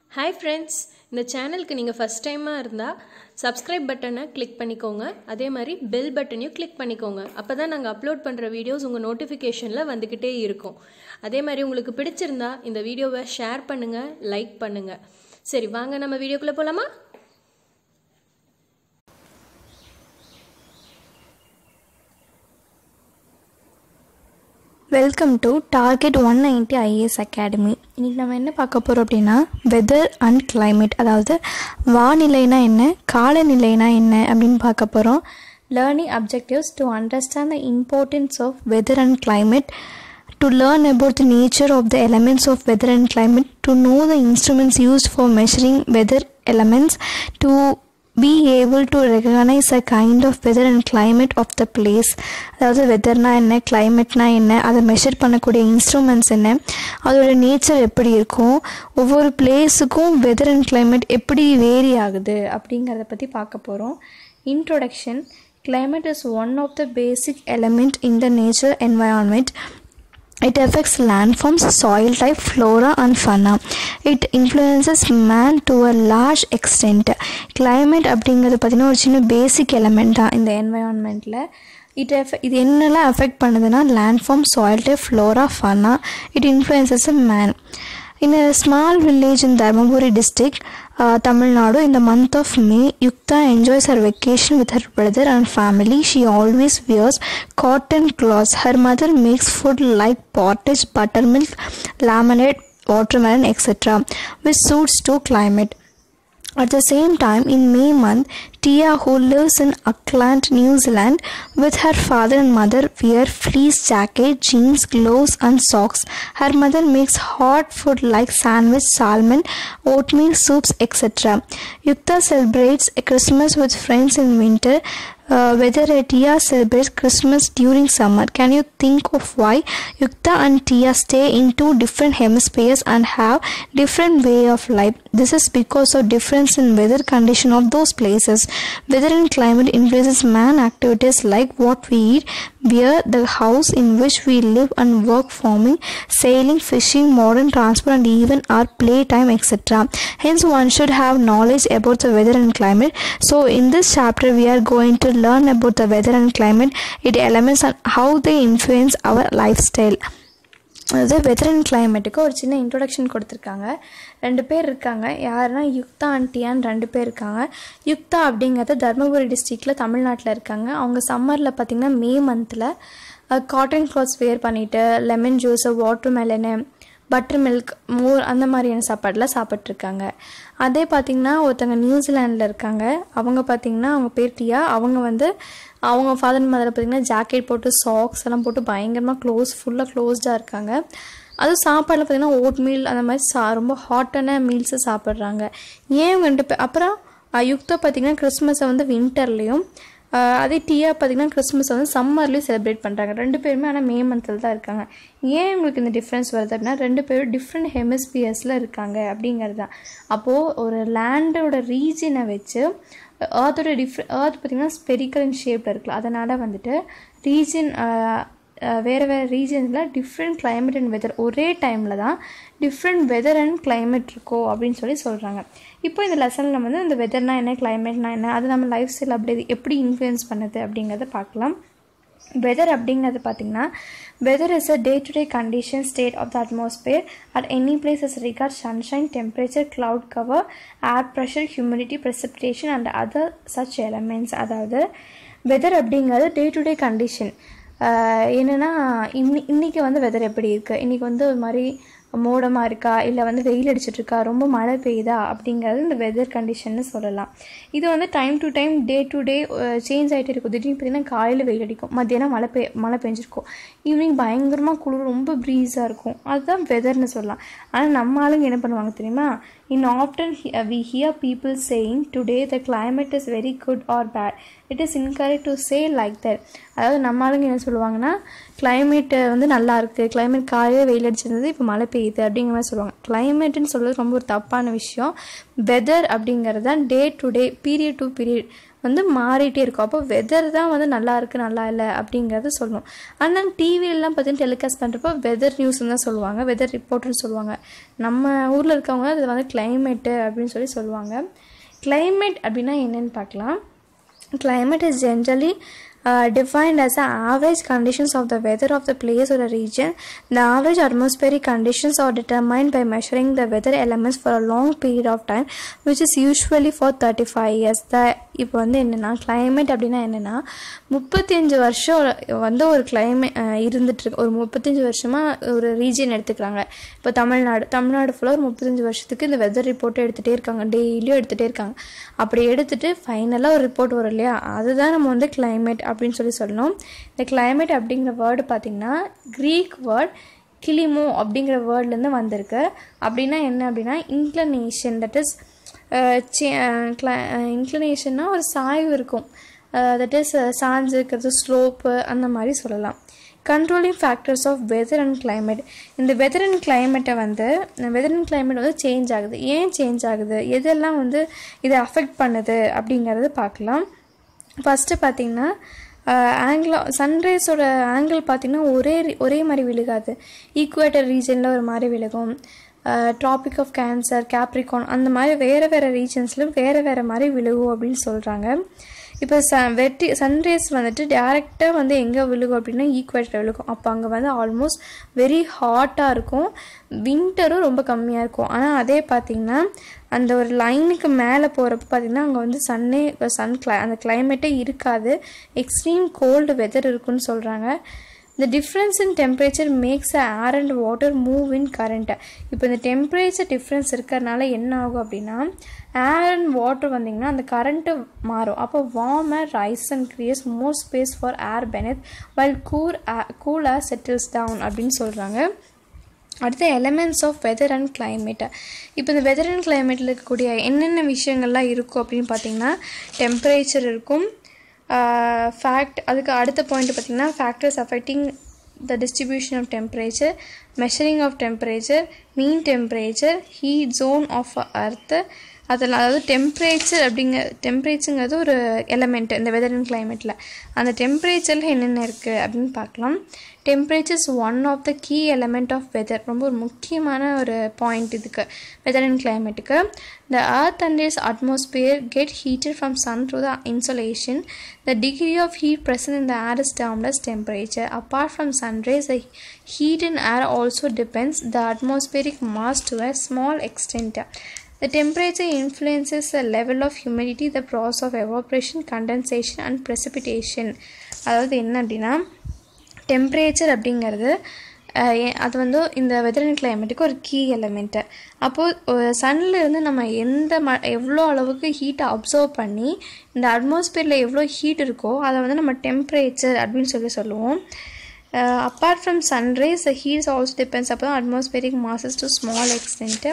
Hi friends இந்த சேனலுக்கு நீங்கள் ஃபஸ்ட் டைமாக இருந்தால் சப்ஸ்கிரைப் பட்டனை கிளிக் பண்ணிக்கோங்க அதே மாதிரி பெல் பட்டனையும் கிளிக் பண்ணிக்கோங்க அப்போ தான் நாங்கள் அப்லோட் பண்ணுற வீடியோஸ் உங்கள் நோட்டிஃபிகேஷனில் வந்துக்கிட்டே இருக்கும் அதே மாதிரி உங்களுக்கு பிடிச்சிருந்தா இந்த வீடியோவை ஷேர் பண்ணுங்கள் லைக் பண்ணுங்கள் சரி வாங்க நம்ம வீடியோக்குள்ளே போகலாமா welcome to target one ninety IAS academy இன்றைக்கி நம்ம என்ன பார்க்க போகிறோம் அப்படின்னா வெதர் அண்ட் climate அதாவது வானிலைனா என்ன காலநிலைனா என்ன அப்படின்னு பார்க்க போகிறோம் learning objectives to understand the importance of weather and climate to learn about the nature of the elements of weather and climate, to know the instruments used for measuring weather elements, to be able to recognize a kind of weather and climate of the place அதாவது வெதர்னா என்ன கிளைமேட்னா என்ன அதை measure பண்ணக்கூடிய instruments என்ன அதோட nature எப்படி இருக்கும் ஒவ்வொரு பிளேஸுக்கும் வெதர் அண்ட் climate எப்படி வேரி ஆகுது அப்படிங்கிறத பற்றி பார்க்க போகிறோம் introduction climate is one of the basic element in the nature environment it affects landforms, soil type, flora and fauna. It influences man to a large extent. Climate அப்படிங்கிறது பார்த்தீங்கன்னா ஒரு சின்ன பேசிக் எலமெண்ட் தான் இந்த என்வயான்மெண்ட்டில் இட் எஃப இது என்னெல்லாம் அஃபெக்ட் பண்ணுதுன்னா landform soil type flora fauna it influences a man In a small village in Dharmaburi district, uh, Tamil Nadu, in the month of May, Yukta enjoys her vacation with her brother and family. She always wears cotton clothes. Her mother makes food like pottage, buttermilk, lemonade, watermelon, etc., which suits to climate. At the same time, in May month, Tia, who lives in Auckland, New Zealand, with her father and mother, wear fleece jacket, jeans, gloves, and socks. Her mother makes hot food like sandwich, salmon, oatmeal soups, etc. Yukta celebrates Christmas with friends in winter. Uh, whether Tia celebrates Christmas during summer. Can you think of why Yukta and Tia stay in two different hemispheres and have different way of life? This is because of difference in weather condition of those places. Weather and climate influences man activities like what we eat, where the house in which we live and work farming, sailing, fishing, modern transport and even our playtime etc. Hence one should have knowledge about the weather and climate. So in this chapter we are going to learn about the weather and climate, its elements and how they influence our lifestyle. அதாவது weather and கிளைமேட்டுக்கு ஒரு சின்ன introduction கொடுத்துருக்காங்க ரெண்டு பேர் இருக்காங்க யாருன்னா யுக்தா and Dion ரெண்டு பேர் இருக்காங்க யுக்தா அப்படிங்கிறது தருமபுரி டிஸ்ட்ரிக்டில் தமிழ்நாட்டில் இருக்காங்க அவங்க சம்மரில் பார்த்திங்கன்னா மே மந்தில் காட்டன் க்ளாத்ஸ் வேர் பண்ணிவிட்டு lemon juice watermelon buttermilk மோர் அந்த மாதிரியான சாப்பாடெலாம் சாப்பிட்ருக்காங்க அதே பார்த்திங்கன்னா ஒருத்தங்க நியூசிலாண்டில் இருக்காங்க அவங்க பார்த்திங்கன்னா அவங்க பேர் டியா அவங்க வந்து அவங்க ஃபாதர் மதரை பார்த்திங்கன்னா ஜாக்கெட் போட்டு சாக்ஸ் எல்லாம் போட்டு பயங்கரமாக க்ளோஸ் ஃபுல்லாக க்ளோஸ்டாக இருக்காங்க அதுவும் சாப்பாடில் பார்த்திங்கன்னா ஓட் மீல் அந்த மாதிரி சா ரொம்ப ஹாட்டான மீல்ஸை சாப்பிட்றாங்க ஏன் இவங்க ரெண்டு பேர் அப்புறம் யுக்தா பார்த்திங்கன்னா கிறிஸ்மஸை வந்து வின்டர்லேயும் அதே டீயா பார்த்திங்கன்னா கிறிஸ்மஸ் வந்து சம்மர்லேயும் செலிப்ரேட் பண்ணுறாங்க ரெண்டு பேருமே ஆனால் மே மந்தில் தான் இருக்காங்க ஏன் உங்களுக்கு இந்த டிஃப்ரென்ஸ் வருது அப்படின்னா ரெண்டு பேரும் டிஃப்ரெண்ட் ஹெமிஸ்பியர்ஸில் இருக்காங்க அப்படிங்கிறது தான் அப்போது ஒரு லேண்டோட ரீஜனை வச்சு ஏர்த்தோட டிஃப்ரெ ஏர்த் பார்த்திங்கன்னா ஸ்பெரிக்கல் இன் ஷேப்பில் இருக்குல்ல அதனால் வந்துட்டு ரீஜன் வேறு வேறு ரீஜன்ஸில் டிஃப்ரெண்ட் கிளைமேட் அண்ட் வெதர் ஒரே டைமில் தான் டிஃப்ரெண்ட் வெதர் அண்ட் கிளைமேட் இருக்கோ அப்படின்னு சொல்லி சொல்கிறாங்க இப்போ இந்த லெசனில் வந்து இந்த வெதர்னா என்ன கிளைமேட்னா என்ன அது நம்ம லைஃப் ஸ்டைல் அப்படி எப்படி இன்ஃப்ளூயன்ஸ் பண்ணுது அப்படிங்கிறத பார்க்கலாம் வெதர் அப்படிங்கிறது பார்த்திங்கன்னா weather is a day to day condition state of the atmosphere at any place is record sunshine temperature cloud cover air pressure humidity precipitation and other such elements அதாவது weather அப்படிங்கிறது day to day condition என்னென்னா இன்னி இன்றைக்கி வந்து weather எப்படி இருக்குது இன்றைக்கி வந்து ஒரு மாதிரி மோடமாக இருக்கா இல்லை வந்து வெயில் அடிச்சிட்ருக்கா ரொம்ப மழை பெய்யுதா அப்படிங்கிறது இந்த வெதர் கண்டிஷன்னு சொல்லலாம் இது வந்து time to time day to day change ஆகிட்டே இருக்கும் திடீர்னு பார்த்திங்கன்னா காலையில் வெயில் அடிக்கும் மத்தியானம் மழை பெய் மழை பெஞ்சிருக்கும் ஈவினிங் பயங்கரமாக குளிர் ரொம்ப ப்ரீஸாக இருக்கும் அதுதான் வெதர்னு சொல்லலாம் ஆனால் நம்ம ஆளுங்க என்ன பண்ணுவாங்க தெரியுமா in often we hear people saying today the climate is very good or bad it is incorrect to say like that அதாவது நம்ம ஆளுங்க என்ன சொல்லுவாங்கன்னா கிளைமேட்டு வந்து நல்லா இருக்குது கிளைமேட் காலையில் வெயில் அடிச்சிருந்தது இப்போ மழை பெய்யுது அப்படிங்கிற மாதிரி சொல்லுவாங்க கிளைமேட்டுன்னு சொல்கிறது ரொம்ப ஒரு தப்பான விஷயம் வெதர் அப்படிங்கிறது தான் day to day period to period வந்து மாறிட்டே இருக்கும் அப்போ வெதர் தான் வந்து நல்லா இருக்குது நல்லா இல்லை அப்படிங்கிறத சொல்லணும் ஆனால் டிவிலலாம் பார்த்தீங்கன்னா டெலிகாஸ்ட் பண்ணுறப்போ வெதர் நியூஸ்னு தான் சொல்லுவாங்க வெதர் ரிப்போர்ட்னு சொல்லுவாங்க நம்ம ஊரில் இருக்கவங்க அது வந்து கிளைமேட்டு அப்படின்னு சொல்லி சொல்லுவாங்க climate அப்படின்னா என்னன்னு பார்க்கலாம் climate is generally uh, defined as the average conditions of the weather of the place or a region. The average atmospheric conditions are determined by measuring the weather elements for a long period of time, which is usually for 35 years. The இப்போ வந்து என்னென்னா climate அப்படின்னா என்னென்னா முப்பத்தஞ்சு வருஷம் வந்து ஒரு climate இருந்துட்டுருக்கு ஒரு முப்பத்தஞ்சு வருஷமாக ஒரு ரீஜன் எடுத்துக்கிறாங்க இப்போ தமிழ்நாடு தமிழ்நாடு ஃபுல்லாக ஒரு முப்பத்தஞ்சு வருஷத்துக்கு இந்த வெதர் ரிப்போர்ட்டை எடுத்துகிட்டே இருக்காங்க டெய்லியும் எடுத்துகிட்டே இருக்காங்க அப்படி எடுத்துகிட்டு ஃபைனலாக ஒரு ரிப்போர்ட் வரும் இல்லையா அதுதான் நம்ம வந்து climate அப்படின்னு சொல்லி சொல்லணும் இந்த climate அப்படிங்கிற வேர்டு பார்த்திங்கன்னா க்ரீக் வேர்ட் கிளிமோ அப்படிங்கிற வேர்ட்லேருந்து வந்திருக்கு அப்படின்னா என்ன அப்படின்னா இன்க்ளனேஷன் தட் இஸ் இன்க்ளனேஷன்னா ஒரு சாய்வு இருக்கும் தட் இஸ் சாஞ்சு இருக்கிறது ஸ்லோப்பு அந்த மாதிரி சொல்லலாம் controlling factors of weather and climate இந்த வெதர் அண்ட் கிளைமேட்டை வந்து வெதர் அண்ட் climate வந்து சேஞ்ச் ஆகுது ஏன் சேஞ்ச் ஆகுது எதெல்லாம் வந்து இதை அஃபெக்ட் பண்ணுது அப்படிங்கிறது பார்க்கலாம் ஃபஸ்ட்டு பார்த்தீங்கன்னா ஆங்கிளோ சன்ரைஸோட ஆங்கிள் பார்த்திங்கன்னா ஒரே ஒரே மாதிரி விழுகாது ஈக்குவேட்டர் ரீஜனில் ஒரு மாதிரி விழுகும் ட்ராபிக் ஆஃப் கேன்சர் கேப்ரிகான் அந்த மாதிரி வேறு வேறு ரீஜன்ஸில் வேறு வேறு மாதிரி விழுகும் அப்படின்னு சொல்கிறாங்க இப்போ ச வெட்டி சன்ரைஸ் வந்துட்டு டேரெக்டாக வந்து எங்கே விழுகும் அப்படின்னா ஈக்குவேட்டர் விழுகும் அப்போ அங்கே வந்து ஆல்மோஸ்ட் வெரி ஹாட்டாக இருக்கும் வின்டரும் ரொம்ப கம்மியாக இருக்கும் ஆனால் அதே பார்த்திங்கன்னா அந்த ஒரு லைனுக்கு மேலே போகிறப்ப பார்த்திங்கன்னா அங்கே வந்து சன்னே சன் கிளை அந்த கிளைமேட்டே இருக்காது எக்ஸ்ட்ரீம் கோல்டு வெதர் இருக்குன்னு சொல்கிறாங்க இந்த difference in temperature makes air and water move in கரண்ட்டை இப்போ இந்த டெம்பரேச்சர் டிஃப்ரென்ஸ் இருக்கிறதுனால என்ன ஆகும் அப்படின்னா ஏர் அண்ட் வாட்டர் வந்திங்கன்னா அந்த கரண்ட்டு மாறும் அப்போ warm air rise and creates more space for air beneath while கூர் கூல் ஏர் செட்டில்ஸ் டவுன் அப்படின்னு சொல்கிறாங்க அடுத்த elements of weather and climate இப்போ இந்த வெதர் அண்ட் கிளைமேட்டில் இருக்கக்கூடிய என்னென்ன விஷயங்கள்லாம் இருக்கும் அப்படின்னு பார்த்தீங்கன்னா டெம்பரேச்சர் இருக்கும் ஃபேக்ட் அதுக்கு அடுத்த பாயிண்ட் பார்த்திங்கன்னா factors affecting the distribution of temperature measuring of temperature mean temperature heat zone of earth அதில் அதாவது டெம்பரேச்சர் அப்படிங்க டெம்பரேச்சருங்கிறது ஒரு எலமெண்ட் இந்த வெதர் அண்ட் கிளைமேட்டில் அந்த டெம்பரேச்சரில் என்னென்ன இருக்குது அப்படின்னு பார்க்கலாம் temperatures one of the key element of weather ரொம்ப ஒரு முக்கியமான ஒரு பாயிண்ட் இதுக்கு வெதர் அண்ட் கிளைமேட்டுக்கு த earth and its atmosphere get heated from sun through the insolation the degree of heat present in the air is termed as temperature apart from sun rays the heat in air also depends the atmospheric mass to a small extent the temperature influences the level of humidity the process of evaporation condensation and precipitation அதாவது என்ன அப்படின்னா temperature அப்படிங்கிறது அஹ், ஏ- அது வந்து இந்த weather and கிளைமேட்டுக்கு ஒரு key element அப்போது சன்ல இருந்து நம்ம எந்த ம எவ்வளோ அளவுக்கு ஹீட்டை அப்சர்வ் பண்ணி இந்த அட்மாஸ்பியரில் எவ்வளோ ஹீட் இருக்கோ அதை வந்து நம்ம டெம்பரேச்சர் அப்படின்னு சொல்லி சொல்லுவோம் apart from sunrise the heats also depends அப்போ தான் atmospheric masses to small extent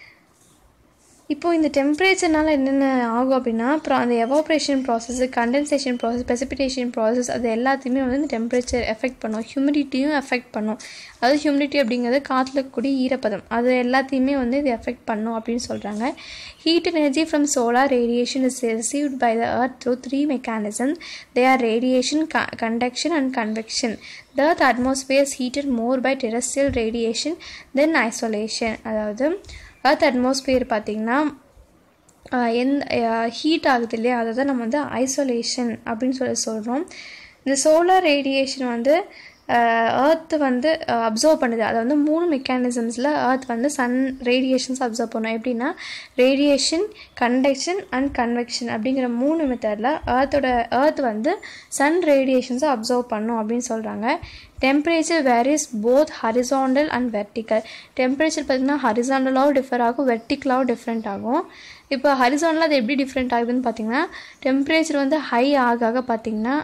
இப்போது இந்த டெம்பரேச்சர்னால என்னென்ன ஆகும் அப்படின்னா அப்புறம் அந்த evaporation process condensation process precipitation process அது எல்லாத்தையுமே வந்து இந்த டெம்பரேச்சர் எஃபெக்ட் பண்ணும் ஹியூமிடிட்டியும் எஃபெக்ட் பண்ணும் அதாவது ஹியூமிடிட்டி அப்படிங்கிறது காற்றுல இருக்கக்கூடிய ஈரப்பதம் அது எல்லாத்தையுமே வந்து இது எஃபெக்ட் பண்ணும் அப்படின்னு சொல்கிறாங்க heat energy from solar radiation is received by the earth through three mechanisms they are radiation co- conduction and convection the earth atmosphere is heated more by terrestrial radiation than isolation அதாவது earth atmosphere பார்த்திங்கன்னா ஆஹ் எந்த heat ஆகுது இல்லையா அதை தான் நம்ம வந்து isolation அப்படின்னு சொல்லி சொல்கிறோம் இந்த சோலார் ரேடியேஷன் வந்து ஏர்த் வந்து அப்சர்வ் பண்ணுது அதை வந்து மூணு மெக்கானிசம்ஸில் ஏர்த் வந்து சன் ரேடியேஷன்ஸ் அப்சர்வ் பண்ணும் எப்படின்னா ரேடியேஷன் கண்டக்ஷன் அண்ட் கன்வெக்ஷன் அப்படிங்கிற மூணு மெத்தடில் ஏர்த்தோட ஏர்த் வந்து சன் ரேடியேஷன்ஸை அப்சர்வ் பண்ணும் அப்படின்னு சொல்கிறாங்க temperature varies both horizontal and vertical temperature பார்த்திங்கன்னா ஹரிசாண்டலாகவும் டிஃபர் ஆகும் வெர்டிக்கலாகவும் டிஃப்ரெண்ட் ஆகும் இப்போ ஹரிசாண்டலாக அது எப்படி டிஃப்ரெண்ட் ஆகுதுன்னு பார்த்தீங்கன்னா டெம்பரேச்சர் வந்து ஹை ஆக ஆக பார்த்தீங்கன்னா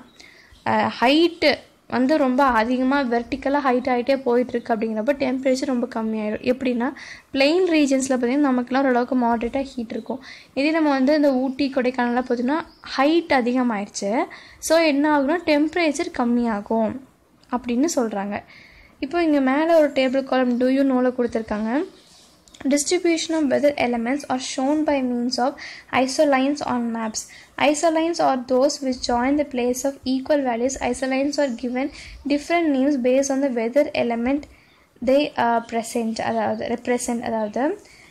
ஹைட்டு வந்து ரொம்ப அதிகமாக வெர்டிக்கலாக ஹைட் ஆகிட்டே போயிட்டுருக்கு அப்படிங்கிறப்ப டெம்பரேச்சர் ரொம்ப கம்மியாயிடும் எப்படின்னா பிளெயின் ரீஜன்ஸில் பார்த்தீங்கன்னா நமக்குலாம் ஓரளவுக்கு மாட்ரேட்டாக ஹீட் இருக்கும் இதே நம்ம வந்து இந்த ஊட்டி கொடைக்கானல்லாம் பார்த்தீங்கன்னா ஹைட் அதிகமாயிடுச்சு ஸோ என்ன ஆகும்னா டெம்பரேச்சர் கம்மியாகும் அப்படின்னு சொல்கிறாங்க இப்போ இங்கே மேலே ஒரு டேபிள் காலம் டூ யூ நோவில் கொடுத்துருக்காங்க Distribution of weather elements are shown by means of isolines on maps. Isolines are those which join the place of equal values. Isolines are given different names based on the weather element they uh, present அதாவது represent அதாவது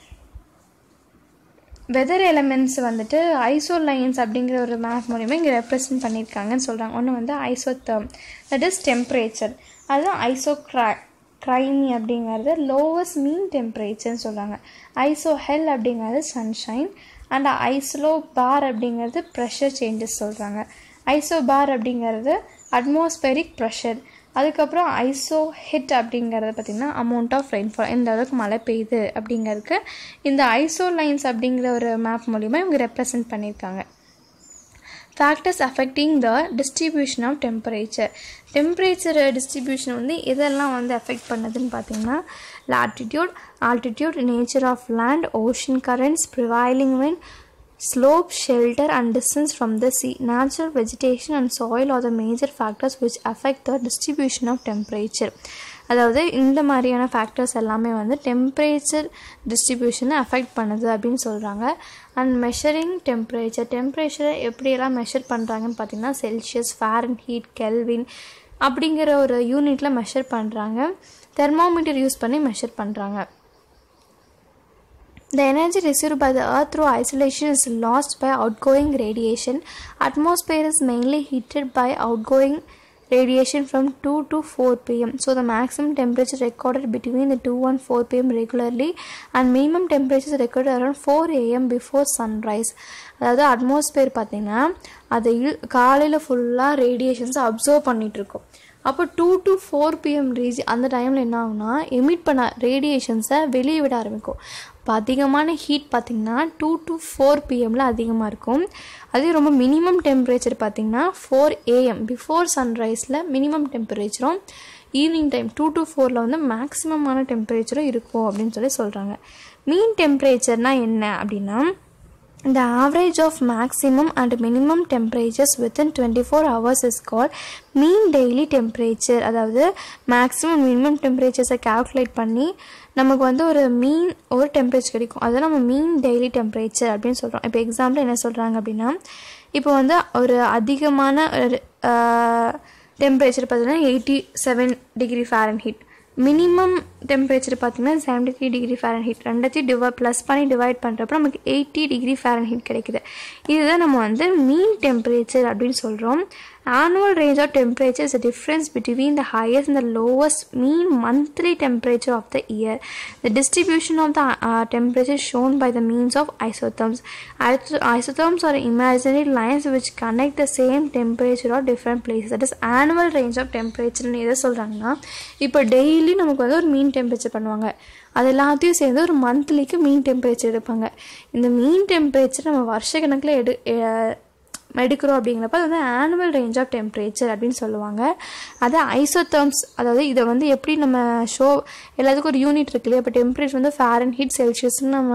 weather elements வந்துட்டு isolines அப்படிங்கிற ஒரு map மூலிமா இங்கே represent பண்ணியிருக்காங்கன்னு சொல்கிறாங்க ஒன்று வந்து ஐசோதர்ம் தட் இஸ் டெம்பரேச்சர் அதுதான் ஐசோ க்ரா க்ரைமி அப்படிங்கிறது லோவஸ்ட் மீன் டெம்பரேச்சர்னு சொல்கிறாங்க ஐசோ ஹெல் அப்படிங்கிறது சன்ஷைன் அண்ட் ஐஸ்லோ பார் அப்படிங்கிறது ப்ரெஷர் சேஞ்சஸ் சொல்கிறாங்க ஐசோ பார் அப்படிங்கிறது அட்மாஸ்பெரிக் ப்ரெஷர் அதுக்கப்புறம் ஐசோ ஹிட் அப்படிங்கிறது பார்த்திங்கன்னா அமௌண்ட் ஆஃப் ரெயின்ஃபால் இந்த அளவுக்கு மழை பெய்யுது அப்படிங்கிறதுக்கு இந்த ஐசோ லைன்ஸ் அப்படிங்கிற ஒரு மேப் மூலிமா இவங்க ரெப்ரசன்ட் பண்ணியிருக்காங்க factors affecting the distribution of temperature temperature distribution வந்து இதெல்லாம் வந்து அஃபெக்ட் பண்ணுதுன்னு பார்த்தீங்கன்னா latitude altitude nature of land ocean currents prevailing wind slope, shelter, and distance from the sea. Natural vegetation and soil are the major factors which affect the distribution of temperature. அதாவது இந்த மாதிரியான factors எல்லாமே வந்து temperature டிஸ்ட்ரிபியூஷனை affect பண்ணுது அப்படின்னு சொல்கிறாங்க and measuring temperature டெம்பரேச்சரை எப்படியெல்லாம் மெஷர் பண்ணுறாங்கன்னு பார்த்தீங்கன்னா செல்சியஸ் ஃபேரன் ஹீட் கெல்வின் அப்படிங்கிற ஒரு யூனிட்டில் மெஷர் பண்ணுறாங்க தெர்மோமீட்டர் யூஸ் பண்ணி மெஷர் பண்ணுறாங்க The energy received by the earth through isolation is lost by outgoing radiation. Atmosphere is mainly heated by outgoing radiation from 2 to 4 pm. So the maximum temperature recorded between the 2 and 4 pm regularly and minimum temperature is recorded around 4 am before sunrise. அதாவது atmosphere பார்த்திங்கன்னா அதை காலையில் ஃபுல்லாக ரேடியேஷன்ஸை absorb பண்ணிகிட்டு இருக்கோம் அப்போ two to four PM ரீஜ் அந்த டைமில் என்ன ஆகுனா எமிட் பண்ண ரேடியேஷன்ஸை வெளியே விட ஆரம்பிக்கும் இப்போ அதிகமான ஹீட் பார்த்திங்கன்னா டூ டு ஃபோர் பிஎம்மில் அதிகமாக இருக்கும் அதே ரொம்ப மினிமம் டெம்பரேச்சர் பார்த்திங்கன்னா ஃபோர் ஏஎம் பிஃபோர் சன்ரைஸில் மினிமம் டெம்பரேச்சரும் ஈவினிங் டைம் டூ டு ஃபோரில் வந்து மேக்ஸிமமான டெம்பரேச்சரும் இருக்கும் அப்படின்னு சொல்லி சொல்கிறாங்க மீன் டெம்பரேச்சர்னால் என்ன அப்படின்னா The average of maximum and minimum temperatures within 24 hours is called mean daily temperature அதாவது மேக்ஸிமம் மினிமம் டெம்பரேச்சர்ஸை கால்குலேட் பண்ணி நமக்கு வந்து ஒரு மீன் ஒரு டெம்பரேச்சர் கிடைக்கும் அதை நம்ம மீன் டெய்லி டெம்பரேச்சர் அப்படின்னு சொல்கிறோம் இப்போ எக்ஸாம்பிள் என்ன சொல்கிறாங்க அப்படின்னா இப்போ வந்து ஒரு அதிகமான டெம்பரேச்சர் பார்த்தீங்கன்னா eighty seven degree Fahrenheit minimum temperature பார்த்தீங்கன்னா seventy three degree Fahrenheit ரெண்டத்தையும் டிவை ப்ளஸ் பண்ணி டிவைட் பண்ணுறப்ப நமக்கு எயிட்டி டிகிரி ஃபேரன் ஹீட் கிடைக்குது இதுதான் நம்ம வந்து மீன் டெம்பரேச்சர் அப்படின்னு சொல்கிறோம் annual range of temperature is difference between the highest and the lowest mean monthly temperature of the year the distribution of the temperature shown by the means of isotherms isotherms are imaginary lines which connect the same temperature of different places that is annual range of டெம்பரேச்சர்னு எதை சொல்கிறாங்கன்னா இப்போ daily நமக்கு வந்து ஒரு மீன் temperature பண்ணுவாங்க அது எல்லாத்தையும் சேர்ந்து ஒரு மந்த்லிக்கு மீன் டெம்பரேச்சர் எடுப்பாங்க இந்த மீன் டெம்பரேச்சர் நம்ம வருஷ கணக்கில் எடு எடுக்கிறோம் அப்படிங்கிறப்ப அது வந்து ஆனுவல் ரேஞ்ச் ஆஃப் டெம்பரேச்சர் அப்படின்னு சொல்லுவாங்க அது ஐசோதர்ம்ஸ் அதாவது இதை வந்து எப்படி நம்ம ஷோ எல்லாத்துக்கும் ஒரு யூனிட் இருக்கு இல்லையா இப்போ டெம்பரேச்சர் வந்து ஃபேரன் ஹீட் செல்சியஸ்னு நம்ம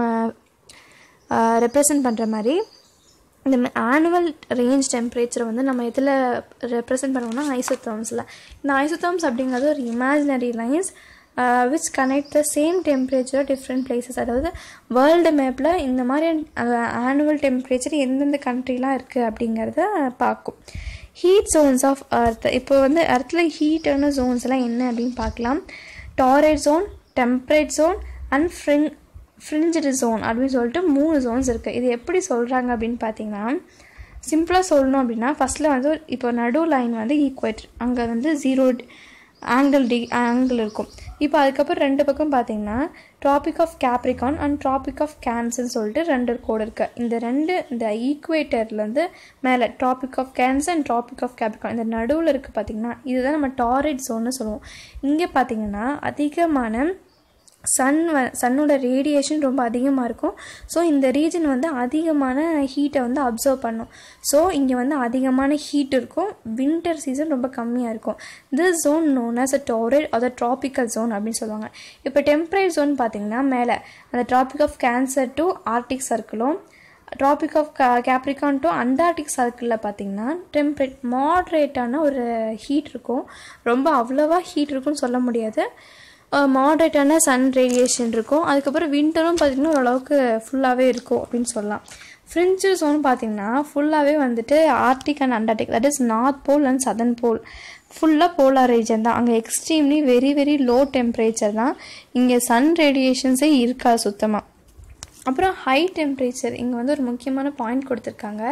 ரெப்ரசன்ட் பண்ணுற மாதிரி இந்த ஆனுவல் ரேஞ்ச் டெம்பரேச்சரை வந்து நம்ம எதில் ரெப்ரசன்ட் பண்ணுவோம்னா ஐசோதர்ம்ஸில் இந்த ஐசோதர்ம்ஸ் அப்படிங்கிறது ஒரு imaginary lines which connect the same temperature different places அதாவது வேர்ல்டு மேப்பில் இந்த மாதிரி ஆனுவல் டெம்பரேச்சர் எந்தெந்த கண்ட்ரிலாம் இருக்குது அப்படிங்கிறத பார்க்கும் ஹீட் ஜோன்ஸ் ஆஃப் அர்த் இப்போ வந்து அர்த்தில் ஹீட்டான ஜோன்ஸ்லாம் என்ன அப்படின்னு பார்க்கலாம் torrid zone temperate zone and ஃப்ரிங் ஃப்ரிஞ்சடு ஜோன் அப்படின்னு சொல்லிட்டு மூணு ஜோன்ஸ் இருக்குது இது எப்படி சொல்கிறாங்க அப்படின்னு பார்த்தீங்கன்னா சிம்பிளாக சொல்லணும் அப்படின்னா ஃபஸ்ட்டில் வந்து இப்போ நடு லைன் வந்து ஈக்குவேட்டர் அங்கே வந்து ஜீரோ ஆங்கிள் டி ஆங்கிள் இருக்கும் இப்போ அதுக்கப்புறம் ரெண்டு பக்கம் பார்த்தீங்கன்னா tropic of Capricorn and tropic of கேன்சர்னு சொல்லிட்டு ரெண்டு கோடு இருக்குது இந்த ரெண்டு இந்த ஈக்குவேட்டர்லேருந்து மேலே tropic of Cancer and tropic of Capricorn இந்த நடுவில் இருக்குது பார்த்தீங்கன்னா இதுதான் நம்ம டாரிட் ஜோன்னு சொல்லுவோம் இங்கே பார்த்தீங்கன்னா அதிகமான சன் வ சன்னோட ரேடியேஷன் ரொம்ப அதிகமாக இருக்கும் ஸோ இந்த ரீஜன் வந்து அதிகமான ஹீட்டை வந்து அப்சர்வ் பண்ணும் ஸோ இங்கே வந்து அதிகமான ஹீட் இருக்கும் வின்டர் சீசன் ரொம்ப கம்மியாக இருக்கும் this zone known as a torrid அதை ட்ராபிக்கல் ஜோன் அப்படின்னு சொல்லுவாங்க இப்போ டெம்பரேட் ஜோன் பார்த்திங்கன்னா மேலே அந்த tropic of Cancer to Arctic சர்க்கிளும் tropic of Capricorn to Antarctic சர்க்கிளில் பார்த்தீங்கன்னா டெம்பரேட் மாட்ரேட்டான ஒரு ஹீட் இருக்கும் ரொம்ப அவ்வளோவா ஹீட் இருக்குன்னு சொல்ல முடியாது மாடரேட்டான சன் ரேடியேஷன் இருக்கும் அதுக்கப்புறம் வின்டரும் பார்த்திங்கன்னா ஓரளவுக்கு ஃபுல்லாகவே இருக்கும் அப்படின்னு சொல்லலாம் ஃப்ரிஞ்சு ஜோன் பார்த்திங்கன்னா ஃபுல்லாகவே வந்துட்டு Arctic and Antarctic that is north pole and southern pole ஃபுல்லாக போலார் ரீஜன் தான் அங்கே extremely very very low temperature தான் இங்கே சன் ரேடியேஷன்ஸே இருக்காது சுத்தமாக அப்புறம் ஹை டெம்பரேச்சர் இங்கே வந்து ஒரு முக்கியமான பாயிண்ட் கொடுத்துருக்காங்க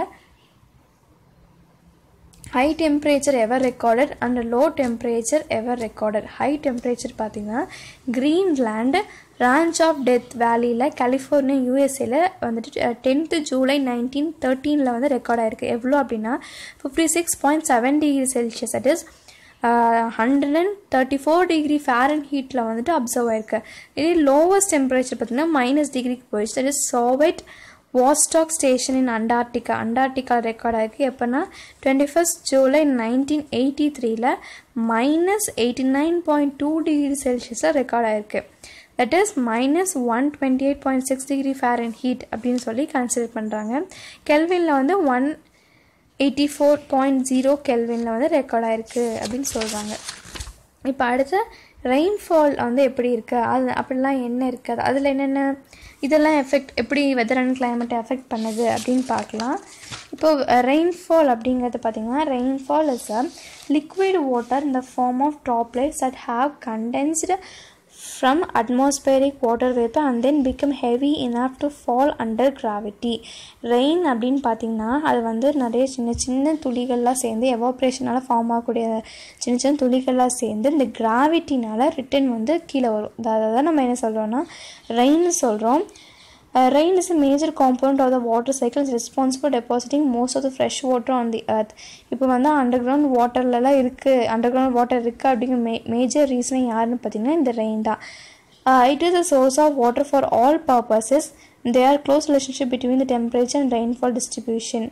high temperature ever recorded and low temperature ever recorded high temperature பார்த்தீங்கன்னா கிரீன்லேண்டு ரான்ச் ஆஃப் டெத் வேலியில் கலிஃபோர்னியா யூஎஸ்ஏல வந்துட்டு டென்த்து ஜூலை நைன்டீன் தேர்ட்டீனில் வந்து ரெக்கார்ட் ஆயிருக்கு எவ்வளோ அப்படின்னா fifty six point seven degree Celsius that is hundred and thirty four degree ஃபேரன் ஹீட்டில் வந்துட்டு அப்சர்வ் ஆயிருக்கு இதே லோவஸ்ட் டெம்பரேச்சர் பார்த்தீங்கன்னா மைனஸ் டிகிரிக்கு போயிடுச்சு that is Soviet Vostok station in Antarctica Antarctica record ஆயிருக்கு எப்போனா twenty first July nineteen eighty த்ரீல minus eighty nine point two degree செல்சியஸில் ரெக்கார்ட் ஆயிருக்கு that is minus one twenty eight point six degree Fahrenheit அப்படின்னு சொல்லி consider பண்ணுறாங்க கெல்வினில் வந்து one eighty four point zero கெல்வினில் வந்து ரெக்கார்ட் ஆயிருக்கு அப்படின்னு சொல்கிறாங்க இப்போ அடுத்து ரெயின்ஃபால் வந்து எப்படி இருக்குது அது அப்படிலாம் என்ன இருக்குது அதில் என்னென்ன இதெல்லாம் எஃபெக்ட் எப்படி வெதர் அண்ட் கிளைமேட் எஃபெக்ட் பண்ணுது அப்படின்னு பார்க்கலாம் இப்போது ரெயின்ஃபால் அப்படிங்கிறது பார்த்திங்கன்னா rainfall is a liquid water இந்த form of droplets that have condensed from atmospheric water vapour and then become heavy enough to fall under gravity rain அப்படின்னு பார்த்தீங்கன்னா அது வந்து நிறைய சின்ன சின்ன துளிகள்லாம் சேர்ந்து எவாப்ரேஷனால் ஃபார்ம் ஆகக்கூடிய சின்ன சின்ன துளிகள்லாம் சேர்ந்து இந்த கிராவிட்டினால் ரிட்டன் வந்து கீழே வரும் அதை தான் நம்ம என்ன சொல்கிறோன்னா ரெயின் சொல்கிறோம் rain is a major compound of the water cycle is responsible for depositing most of the fresh water on the earth இப்போ வந்து அண்டர் கிரவுண்ட் வாட்டர்லலாம் இருக்குது அண்டர் கிரவுண்ட் வாட்டர் இருக்குது அப்படிங்கிற மே மேஜர் ரீசன் யாருன்னு பார்த்தீங்கன்னா இந்த ரெயின் தான் it is a source of water for all purposes they are close relationship between the temperature and rainfall distribution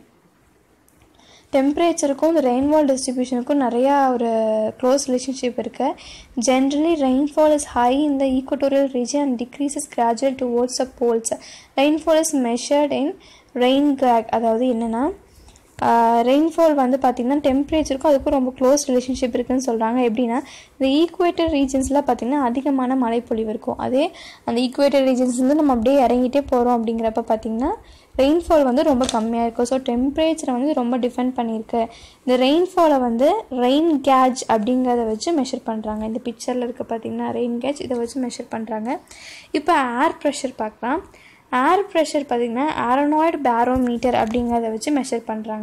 டெம்பரேச்சருக்கும் இந்த ரெயின்ஃபால் டிஸ்ட்ரிபியூஷனுக்கும் நிறையா ஒரு க்ளோஸ் ரிலேஷன்ஷிப் இருக்குது generally rainfall is high in the equatorial region and decreases gradual towards the poles rainfall is measured in rain கிராக் அதாவது என்னென்னா rainfall வந்து பார்த்திங்கன்னா டெம்பரேச்சருக்கும் அதுக்கும் ரொம்ப க்ளோஸ் ரிலேஷன்ஷிப் இருக்குதுன்னு சொல்கிறாங்க எப்படின்னா இந்த ஈக்குவேட்டர் ரீஜன்ஸில் பார்த்திங்கன்னா அதிகமான மழைப்பொழிவு இருக்கும் அதே அந்த ஈக்குவேட்டர் ரீஜன்ஸ்லேருந்து நம்ம அப்படியே இறங்கிட்டே போகிறோம் அப்படிங்கிறப்ப பார்த்திங்கன்னா ரெயின்ஃபால் வந்து ரொம்ப கம்மியாக இருக்கும் ஸோ டெம்பரேச்சரை வந்து ரொம்ப டிஃபெண்ட் பண்ணியிருக்கு இந்த ரெயின்ஃபாலை வந்து ரெயின் கேஜ் அப்படிங்கிறத வச்சு மெஷர் பண்ணுறாங்க இந்த பிக்சரில் இருக்க பார்த்திங்கன்னா ரெயின் கேஜ் இதை வச்சு மெஷர் பண்ணுறாங்க இப்போ ஏர் ப்ரெஷர் பார்க்கலாம் ஏர் ப்ரெஷர் பார்த்திங்கன்னா ஆரோனாய்டு பேரோமீட்டர் அப்படிங்கிறத வச்சு மெஷர் பண்ணுறாங்க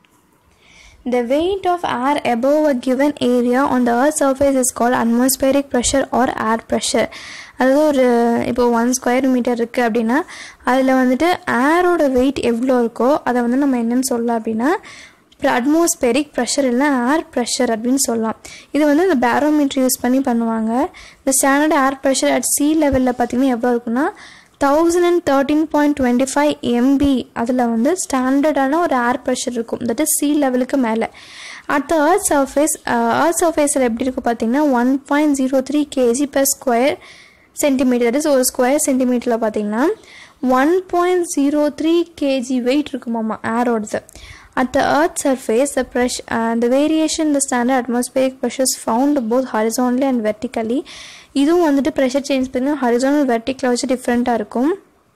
The weight of air above a given area on the earth surface is called atmospheric pressure or air pressure அதாவது ஒரு இப்போ ஒன் ஸ்கொயர் மீட்டர் இருக்குது அப்படின்னா அதில் வந்துட்டு ஏரோட வெயிட் எவ்வளோ இருக்கோ அதை வந்து நம்ம என்னன்னு சொல்லலாம் அப்படின்னா அட்மாஸ்பெரிக் ப்ரெஷர் இல்லை ஏர் ப்ரெஷர் அப்படின்னு சொல்லலாம் இது வந்து இந்த பேரோமீட்டர் யூஸ் பண்ணி பண்ணுவாங்க இந்த standard air pressure at sea லெவலில் பார்த்திங்கன்னா எவ்வளோ இருக்குன்னா thousand and thirteen point twenty five MB அதில் வந்து ஸ்டாண்டர்டான ஒரு ஏர் ப்ரெஷர் இருக்கும் தட் இஸ் சி லெவலுக்கு மேலே அடுத்த அர்த் சர்ஃபேஸ் அர்த் சர்ஃபேஸில் எப்படி இருக்கும் பார்த்தீங்கன்னா one point zero three KG per square centimetre that is ஒரு ஸ்கொயர் சென்டிமீட்டரில் பார்த்தீங்கன்னா one point zero three KG weight இருக்குமாம்மா ஏரோடது At the Earth's surface, the pressure, uh, the variation in the standard atmospheric pressure is found both horizontally and vertically. இதுவும் வந்துட்டு pressure change பார்த்தீங்கன்னா horizontal vertical வச்சு டிஃப்ரெண்ட்டாக இருக்கும்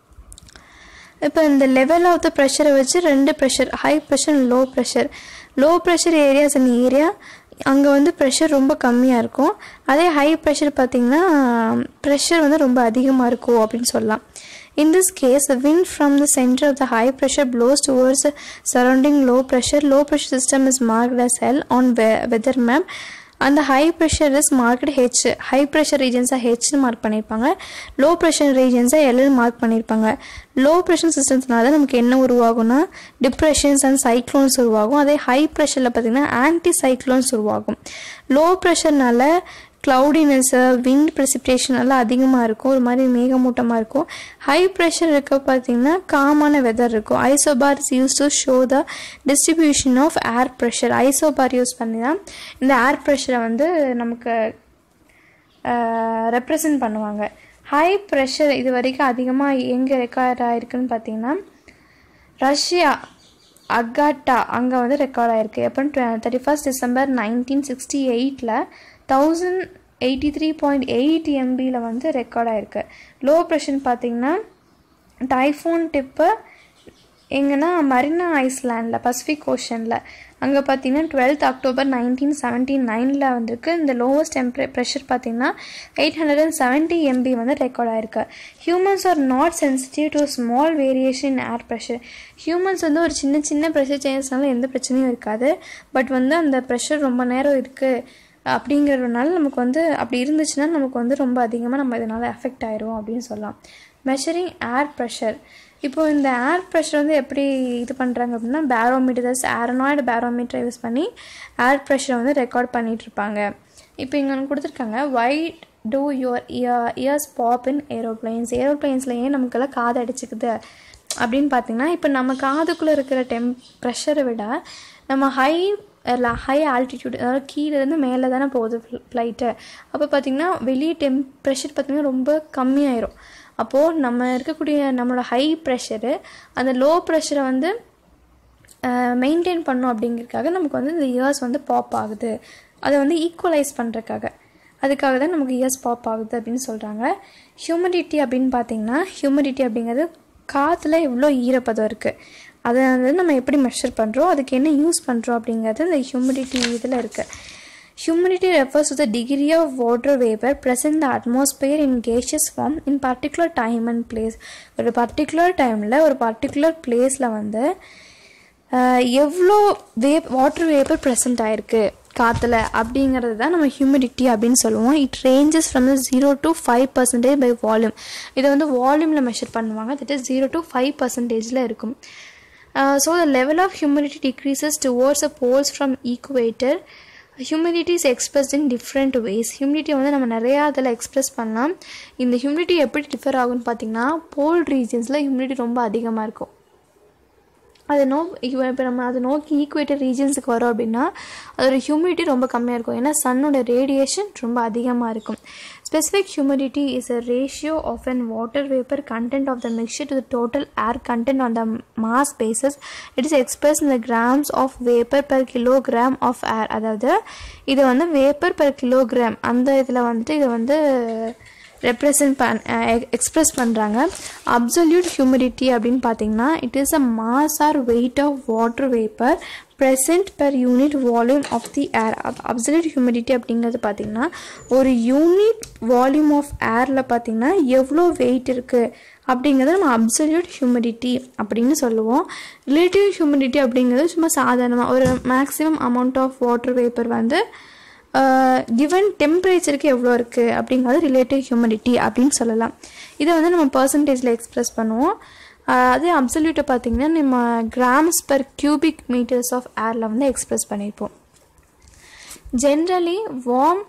இப்போ இந்த லெவல் ஆஃப் த ப்ரெஷரை வச்சு ரெண்டு pressure high pressure low pressure low pressure areas and area அங்கே வந்து ப்ரெஷர் ரொம்ப கம்மியாக இருக்கும் அதே ஹை ப்ரெஷர் பார்த்திங்கன்னா ப்ரெஷர் வந்து ரொம்ப அதிகமாக இருக்கும் அப்படின்னு சொல்லலாம் In this case, the wind from the center of the high pressure blows towards the surrounding low pressure. Low pressure system is marked as L on we- weather map. அந்த high pressure is marked H high pressure ரீஜன்ஸாக ஹெச்னு mark பண்ணியிருப்பாங்க low pressure ரீஜன்ஸாக எல்னு mark பண்ணியிருப்பாங்க low pressure சிஸ்டம்ஸ்னால நமக்கு என்ன உருவாகும்னா டிப்ரெஷன்ஸ் அண்ட் சைக்ளோன்ஸ் உருவாகும் அதே ஹை ப்ரெஷரில் பார்த்திங்கன்னா ஆன்டி சைக்ளோன்ஸ் உருவாகும் லோ ப்ரெஷர்னால க்ளவுடினஸ்ஸு விண்ட் ப்ரெசிபிடேஷன் எல்லாம் அதிகமாக இருக்கும் ஒரு மாதிரி மேகமூட்டமாக இருக்கும் ஹை ப்ரெஷர் இருக்க பார்த்தீங்கன்னா காமான வெதர் இருக்கும் isobar is use to show the distribution of air pressure isobar use பண்ணி தான் இந்த ஏர் ப்ரெஷரை வந்து நமக்கு ரெப்ரசன்ட் பண்ணுவாங்க ஹை ப்ரெஷர் இது வரைக்கும் அதிகமாக எங்கே ரெக்கார்ட் ஆகிருக்குன்னு பார்த்தீங்கன்னா ரஷ்யா அகாட்டா அங்கே வந்து ரெக்கார்ட் ஆயிருக்கு எப்போ thirty first December nineteen sixty எயிட்டில் thousand eighty three point eight எம்பியில் வந்து ரெக்கார்ட் ஆயிருக்கு லோ ப்ரெஷர் பார்த்தீங்கன்னா டைஃபோன் டிப்பு எங்கன்னா மரினா ஐஸ்லாண்டில் பசிபிக் ஓஷனில் அங்கே பார்த்தீங்கன்னா டுவெல்த் அக்டோபர் நைன்டீன் செவன்ட்டி நைனில் வந்திருக்கு இந்த லோவஸ்ட் டெம்பரே ப்ரெஷர் பார்த்தீங்கன்னா eight hundred and seventy MB வந்து ரெக்கார்ட் ஆயிருக்கு humans are not sensitive to small variation in air pressure humans வந்து ஒரு சின்ன சின்ன ப்ரெஷர் சேஞ்சஸ்னால எந்த பிரச்சனையும் இருக்காது பட் வந்து அந்த ப்ரெஷர் ரொம்ப நேரம் இருக்குது அப்படிங்கிறதுனால நமக்கு வந்து அப்படி இருந்துச்சுன்னா நமக்கு வந்து ரொம்ப அதிகமாக நம்ம இதனால் எஃபெக்ட் ஆயிரும் அப்படின்னு சொல்லலாம் மெஷரிங் ஏர் ப்ரெஷர் இப்போ இந்த ஏர் ப்ரெஷர் வந்து எப்படி இது பண்ணுறாங்க அப்படின்னா பேரோமீட்டர்ஸ் ஏரோனாய்டு பேரோமீட்டரை யூஸ் பண்ணி ஏர் ப்ரெஷரை வந்து ரெக்கார்ட் பண்ணிகிட்டு இருப்பாங்க இப்போ இங்கே ஒன்று கொடுத்துருக்காங்க why do your ear ears pop in aeroplanes ஏரோப்ளைன்ஸில் ஏன் நமக்கெல்லாம் காது அடிச்சுக்குது அப்படின்னு பார்த்தீங்கன்னா இப்போ நம்ம காதுக்குள்ளே இருக்கிற டெம் ப்ரெஷரை விட நம்ம ஹை ஹை ஆல்டிடியூட் அதாவது கீழேருந்து மேலே தானே போகுது ஃப்ளைட்டு அப்போ பார்த்திங்கன்னா வெளியே டெம் ப்ரெஷர் பார்த்திங்கன்னா ரொம்ப கம்மியாயிரும் அப்போது நம்ம இருக்கக்கூடிய நம்மளோட ஹை ப்ரெஷரு அந்த லோ ப்ரெஷரை வந்து மெயின்டைன் பண்ணும் அப்படிங்கிறதுக்காக நமக்கு வந்து இந்த இயர்ஸ் வந்து பாப் ஆகுது அதை வந்து ஈக்குவலைஸ் பண்ணுறதுக்காக அதுக்காக தான் நமக்கு இயர்ஸ் பாப் ஆகுது அப்படின்னு சொல்கிறாங்க ஹியூமிடிட்டி அப்படின்னு பார்த்தீங்கன்னா ஹியூமிடிட்டி அப்படிங்கிறது காற்றுல எவ்வளோ ஈரப்பதம் இருக்குது அதை வந்து நம்ம எப்படி மெஷர் பண்ணுறோம் அதுக்கு என்ன யூஸ் பண்ணுறோம் அப்படிங்கிறது இந்த ஹியூமிடிட்டி இதில் இருக்குது Humidity refers to the degree of water vapor present in the atmosphere in gaseous form in particular time and place. ஒரு பர்டிகுலர் டைமில் ஒரு பர்டிகுலர் பிளேஸில் வந்து எவ்வளோ வே வாட்டர் வேப்பர் ப்ரெசென்ட் ஆகிருக்கு காற்றுல அப்படிங்கிறது தான் நம்ம ஹியூமிடிட்டி அப்படின்னு சொல்லுவோம் it ranges from zero to five percentage by volume இதை வந்து வால்யூமில் மெஷர் பண்ணுவாங்க that is zero to five பர்சன்டேஜில் இருக்கும் so the level of humidity decreases towards a poles from equator humidity is expressed in different ways humidity வந்து நம்ம நிறையா அதில் எக்ஸ்பிரஸ் பண்ணலாம் இந்த ஹியூமிடிட்டி எப்படி டிஃபர் ஆகும்னு பார்த்தீங்கன்னா போல் ரீஜன்ஸில் ஹியூமிடிட்டி ரொம்ப அதிகமாக இருக்கும் அதை நோ இப்போ நம்ம அதை நோக்கி ஈக்குவேட்டர் ரீஜன்ஸுக்கு வரோம் அப்படின்னா அதோட ஹியூமிடிட்டி ரொம்ப கம்மியாக இருக்கும் ஏன்னா சன்னோட ரேடியேஷன் ரொம்ப அதிகமாக இருக்கும் specific humidity is a ratio of an water vapour content of the mixture to the total air content on the mass basis it is express இந்த grams of vapour per kilogram of air அதாவது இது வந்து vapour per kilogram அந்த இதில் வந்துட்டு இதை வந்து represent பண் எக்ஸ்ப்ரெஸ் பண்ணுறாங்க அப்சல்யூட் ஹியூமிடிட்டி அப்படின்னு பார்த்தீங்கன்னா it is a mass or weight of water vapour present per unit volume of the air absolute humidity அப்படிங்கிறது பார்த்தீங்கன்னா ஒரு யூனிட் வால்யூம் ஆஃப் ஏரில் பார்த்தீங்கன்னா எவ்வளோ வெயிட் இருக்குது அப்படிங்கிறத நம்ம அப்சல்யூட் ஹியூமிடிட்டி அப்படின்னு சொல்லுவோம் ரிலேட்டிவ் ஹியூமிடிட்டி அப்படிங்கிறது சும்மா சாதாரணமாக ஒரு maximum amount of water vapour வந்து கிவன் டெம்பரேச்சருக்கு எவ்வளோ இருக்குது அப்படிங்கிறது ரிலேட்டிவ் ஹியூமிடிட்டி அப்படின்னு சொல்லலாம் இதை வந்து நம்ம பர்சன்டேஜில் எக்ஸ்ப்ரெஸ் பண்ணுவோம் அதே அப்சல்யூட்டை பார்த்திங்கன்னா நம்ம grams per cubic metres of ஏரில் வந்து எக்ஸ்ப்ரெஸ் பண்ணியிருப்போம் generally warm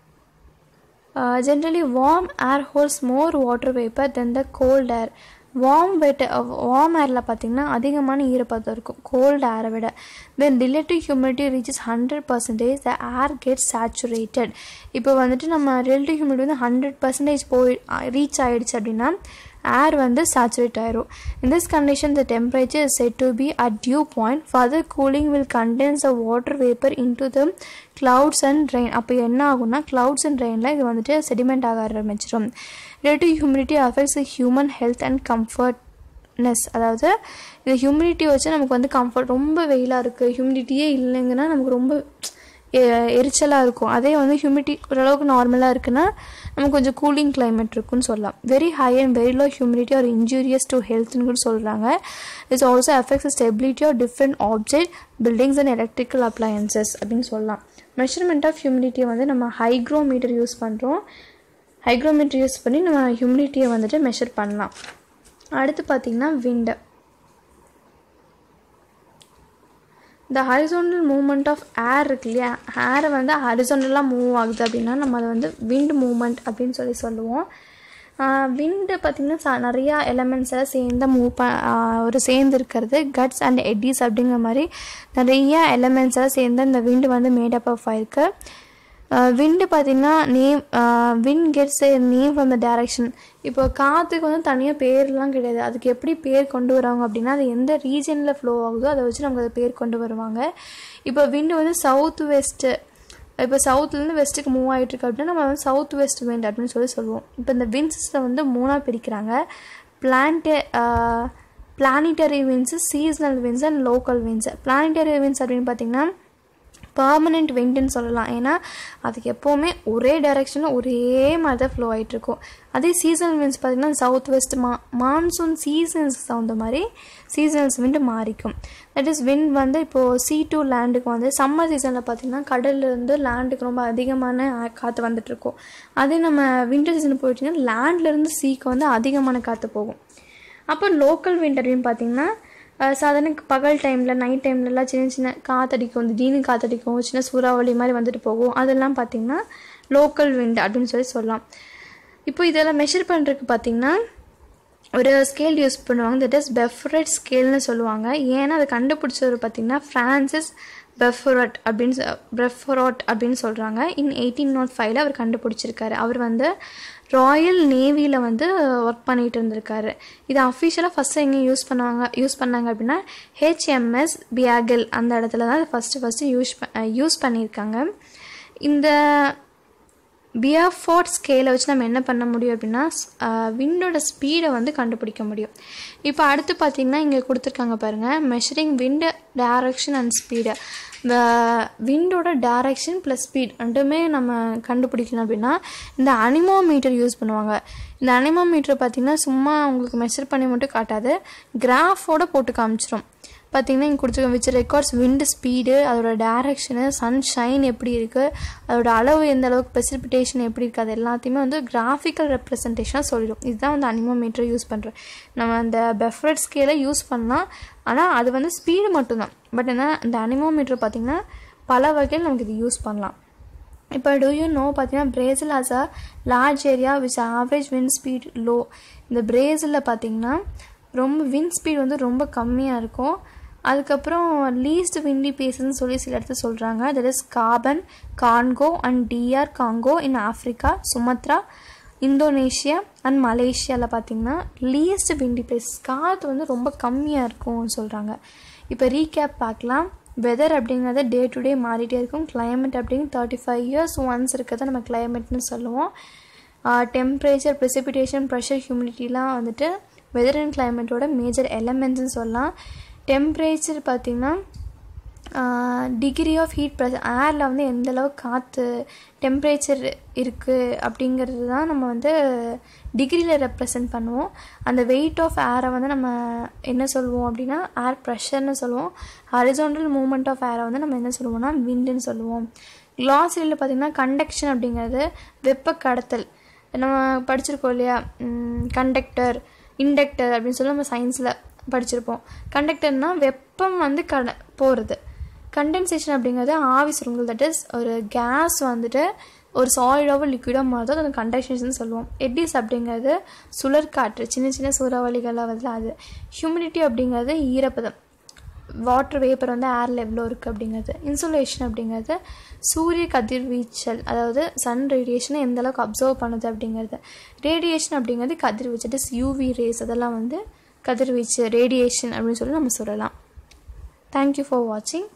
generally warm air holds more water vapour than the cold air warm wet warm ஏரில் பார்த்திங்கன்னா அதிகமான ஈரப்பதம் இருக்கும் கோல்டு ஏரை விட then relative humidity reaches hundred percentage the air get saturated இப்போ வந்துட்டு நம்ம ரிலேட்டிவ் ஹியூமிடிட்டி வந்து ஹண்ட்ரட் பர்சன்டேஜ் போய் ரீச் ஆகிடுச்சு அப்படின்னா ஏர் வந்து சேச்சுரேட் ஆயிரும் in this condition the temperature is set to be at dew point further cooling will condense a water vapour into the clouds and rain அப்போ என்ன ஆகும்னா clouds and ரெயினில் இது வந்துட்டு செடிமெண்ட் ஆக ஆரம்பிச்சிடும் relative humidity affects human health and comfortness அதாவது இந்த humidity வச்சு நமக்கு வந்து கம்ஃபர்ட் ரொம்ப வெயிலாக இருக்குது ஹியூமிடிட்டியே இல்லைங்கன்னா நமக்கு ரொம்ப எரிச்சலாக இருக்கும் அதே வந்து ஹியூமிடிட்டி ஓரளவுக்கு நார்மலாக இருக்குன்னா நமக்கு கொஞ்சம் கூலிங் கிளைமேட் இருக்குன்னு சொல்லலாம் very high and very low humidity are injurious to ஹெல்த்னு கூட சொல்கிறாங்க it's also affects stability of different object buildings and electrical appliances அப்படின்னு சொல்லலாம் மெஷர்மெண்ட் ஆஃப் ஹியூமிடிட்டியை வந்து நம்ம ஹைக்ரோமீட்டர் யூஸ் பண்ணுறோம் ஹைக்ரோமீட்டர் யூஸ் பண்ணி நம்ம ஹியூமிடிட்டியை வந்துட்டு மெஷர் பண்ணலாம் அடுத்து பார்த்திங்கன்னா விண்டு இந்த ஹரிசோண்டல் மூமெண்ட் ஆஃப் ஏர் இருக்கு இல்லையா ஏரை வந்து ஹரிசோண்டலாக மூவ் ஆகுது அப்படின்னா நம்ம அதை வந்து விண்ட் மூமெண்ட் அப்படின்னு சொல்லி சொல்லுவோம் விண்டு பார்த்திங்கன்னா ச நிறையா எலமெண்ட்ஸ் எல்லாம் சேர்ந்து மூவ் ப ஒரு சேர்ந்து இருக்கிறது கட்ஸ் அண்ட் எட்டிஸ் அப்படிங்கிற மாதிரி நிறைய எலமெண்ட்ஸ் எல்லாம் சேர்ந்து இந்த விண்டு வந்து மேடப் ஆஃப் ஆயிருக்கு விண்டு பார்த்திங்கன்னா name wind gets a name from the direction இப்போ காற்றுக்கு வந்து தனியாக பேர்லாம் கிடையாது அதுக்கு எப்படி பேர் கொண்டு வராங்க அப்படின்னா அது எந்த ரீஜனில் ஃப்ளோ ஆகுதோ அதை வச்சு நமக்கு அது பேர் கொண்டு வருவாங்க இப்போ விண்டு வந்து சவுத் வெஸ்ட்டு இப்போ சவுத்துலேருந்து வெஸ்ட்டுக்கு மூவ் ஆகிட்டு இருக்கு அப்படின்னா நம்ம வந்து சவுத் வெஸ்ட் விண்ட் அப்படின்னு சொல்லி சொல்லுவோம் இப்போ இந்த விண்ட்ஸில் வந்து மூணாக பிரிக்கிறாங்க பிளான்டே planetary winds seasonal winds and local winds planetary winds அப்படின்னு பார்த்தீங்கன்னா பர்மனெண்ட் விண்டுன்னு சொல்லலாம் ஏன்னா அதுக்கு எப்போவுமே ஒரே டைரெக்ஷனில் ஒரே மாதிரி தான் ஃப்ளோ ஆகிட்டுருக்கும் அதே சீசனல் விண்ட்ஸ் பார்த்திங்கன்னா சவுத் வெஸ்ட் மா மான்சூன் சீசன்ஸ்க்கு தகுந்த மாதிரி சீசனல்ஸ் விண்டு மாறிக்கும் தட் இஸ் விண்ட் வந்து இப்போது சி டூ லேண்டுக்கு வந்து சம்மர் சீசனில் பார்த்திங்கன்னா கடல்லேருந்து லேண்டுக்கு ரொம்ப அதிகமான காற்று வந்துட்டுருக்கும் அதே நம்ம விண்டர் சீசன் போயிட்டிங்கன்னா லேண்ட்லேருந்து சீக்கு வந்து அதிகமான காற்று போகும் அப்போ லோக்கல் விண்ட் அப்படின்னு பார்த்திங்கன்னா சாதாரண பகல் டைமில் நைட் டைம்லலாம் சின்ன சின்ன காற்றடிக்கும் வந்து தீனு காற்றடிக்கும் சின்ன சூறாவளி மாதிரி வந்துட்டு போகும் அதெல்லாம் பார்த்திங்கன்னா லோக்கல் விண்ட் அப்படின்னு சொல்லி சொல்லலாம் இப்போ இதெல்லாம் மெஷர் பண்ணுறதுக்கு பார்த்திங்கன்னா ஒரு ஸ்கேல் யூஸ் பண்ணுவாங்க தட் இஸ் பெஃபரட் ஸ்கேல்னு சொல்லுவாங்க ஏன்னா அதை கண்டுபிடிச்சவர் பார்த்திங்கன்னா ஃப்ரான்சிஸ் பெஃபரட் அப்படின்னு பெஃபரோட் அப்படின்னு சொல்கிறாங்க இன் எயிட்டீன் நாட் ஃபைவ்ல அவர் கண்டுபிடிச்சிருக்காரு அவர் வந்து ராயல் நேவியில் வந்து ஒர்க் பண்ணிகிட்டு இருந்திருக்காரு இது அஃபிஷியலாக ஃபஸ்ட்டு எங்கே யூஸ் பண்ணுவாங்க யூஸ் பண்ணாங்க அப்படின்னா ஹெச்எம்எஸ் பியாகல் அந்த இடத்துல தான் ஃபஸ்ட்டு ஃபஸ்ட்டு யூஸ் யூஸ் பண்ணியிருக்காங்க இந்த பியாஃபோர்ட் ஸ்கேலை வச்சு நம்ம என்ன பண்ண முடியும் அப்படின்னா விண்டோட ஸ்பீடை வந்து கண்டுபிடிக்க முடியும் இப்போ அடுத்து பார்த்திங்கன்னா இங்கே கொடுத்துருக்காங்க பாருங்கள் measuring wind direction and speed விண்டோட டேரக்ஷன் ப்ளஸ் ஸ்பீட் ரெண்டுமே நம்ம கண்டுபிடிக்கணும் அப்படின்னா இந்த அனிமோமீட்டர் யூஸ் பண்ணுவாங்க இந்த அனிமோமீட்டர் பார்த்திங்கன்னா சும்மா உங்களுக்கு மெஷர் பண்ணி மட்டும் காட்டாது கிராஃபோட போட்டு காமிச்சிரும் பார்த்திங்கன்னா இங்கே கொடுத்துருக்க விச் ரெக்கார்ட்ஸ் விண்டு ஸ்பீடு அதோட டேரக்ஷனு சன்ஷைன் எப்படி இருக்குது அதோட அளவு எந்த அளவுக்கு ப்ரெசிபிடேஷன் எப்படி இருக்குது அது எல்லாத்தையுமே வந்து கிராஃபிக்கல் ரெப்ரசன்டேஷனாக சொல்லிடும் இதுதான் வந்து அனிமோமீட்டர் யூஸ் பண்ணுறோம் நம்ம அந்த பெஃப்ரட் ஸ்கேலை யூஸ் பண்ணலாம் ஆனால் அது வந்து ஸ்பீடு மட்டும்தான் பட் என்ன இந்த அனிமோமீட்டர் பார்த்திங்கன்னா பல வகையில் நமக்கு இது யூஸ் பண்ணலாம் இப்போ டூ யூ நோ பார்த்தீங்கன்னா Brazil has a large area which average wind speed low இந்த பிரேசிலில் பார்த்தீங்கன்னா ரொம்ப வின் ஸ்பீட் வந்து ரொம்ப கம்மியாக இருக்கும் அதுக்கப்புறம் லீஸ்ட் விண்டி பேசஸ்ன்னு சொல்லி சில இடத்துல சொல்கிறாங்க that is Gabon Congo and DR Congo in Africa Sumatra Indonesia and மலேசியாவில் பார்த்திங்கன்னா லீஸ்ட் விண்டி பிளேஸ் காற்று வந்து ரொம்ப கம்மியாக இருக்கும்னு சொல்கிறாங்க இப்போ ரீகேப் பார்க்கலாம் வெதர் அப்படிங்கிறது டே டு டே மாறிட்டே இருக்கும் கிளைமேட் அப்படிங்கிறது தேர்ட்டி ஃபைவ் இயர்ஸ் ஒன்ஸ் இருக்கிறத நம்ம கிளைமேட்னு சொல்லுவோம் டெம்பரேச்சர் ப்ரெசிபிடேஷன் ப்ரெஷர் ஹியூமிடிட்டிலாம் வந்துட்டு வெதர் அண்ட் கிளைமேட்டோட மேஜர் எலமெண்ட்ஸ்னு சொல்லலாம் டெம்பரேச்சர் பார்த்திங்கன்னா டிகிரி ஆஃப் ஹீட் ப்ரெஷர் ஏரில் வந்து எந்த அளவுக்கு காற்று டெம்பரேச்சர் இருக்குது அப்படிங்கிறது தான் நம்ம வந்து டிகிரியில் ரெப்ரசன்ட் பண்ணுவோம் அந்த வெயிட் ஆஃப் ஏரை வந்து நம்ம என்ன சொல்லுவோம் அப்படின்னா ஏர் ப்ரெஷர்னு சொல்லுவோம் ஹரிசாண்டல் மூமெண்ட் ஆஃப் ஏரை வந்து நம்ம என்ன சொல்லுவோம்னா விண்டுன்னு சொல்லுவோம் கிளாஸரியில் பார்த்திங்கன்னா கண்டக்ஷன் அப்படிங்கிறது வெப்ப கடத்தல் நம்ம படிச்சிருக்கோம் இல்லையா கண்டக்டர் இண்டக்டர் அப்படின்னு சொல்லி நம்ம சயின்ஸில் படிச்சிருப்போம் கண்டக்டர்னால் வெப்பம் வந்து கட போகிறது கண்டென்சேஷன் அப்படிங்கிறது ஆவி சுருங்கல் தட் இஸ் ஒரு கேஸ் வந்துட்டு ஒரு சாலிடாகவும் லிக்விடாக மாறுதோ அது கண்டென்சேஷன் சொல்லுவோம் எட்டிஸ் அப்படிங்கிறது சுழற்காற்று சின்ன சின்ன சூறாவளிகளாக வந்து அது ஹியூமிடிட்டி அப்படிங்கிறது ஈரப்பதம் வாட்டர் வேப்பர் வந்து ஏரில் எவ்வளோ இருக்குது அப்படிங்கிறது இன்சுலேஷன் அப்படிங்கிறது சூரிய கதிர்வீச்சல் அதாவது சன் ரேடியேஷனை எந்த அளவுக்கு அப்சர்வ் பண்ணுது அப்படிங்கிறது ரேடியேஷன் அப்படிங்கிறது கதிர்வீச்சு இட் இஸ் யூவி ரேஸ் அதெல்லாம் வந்து கதிர்வீச்சு ரேடியேஷன் அப்படின்னு சொல்லி நம்ம சொல்லலாம் தேங்க்யூ ஃபார் வாட்சிங்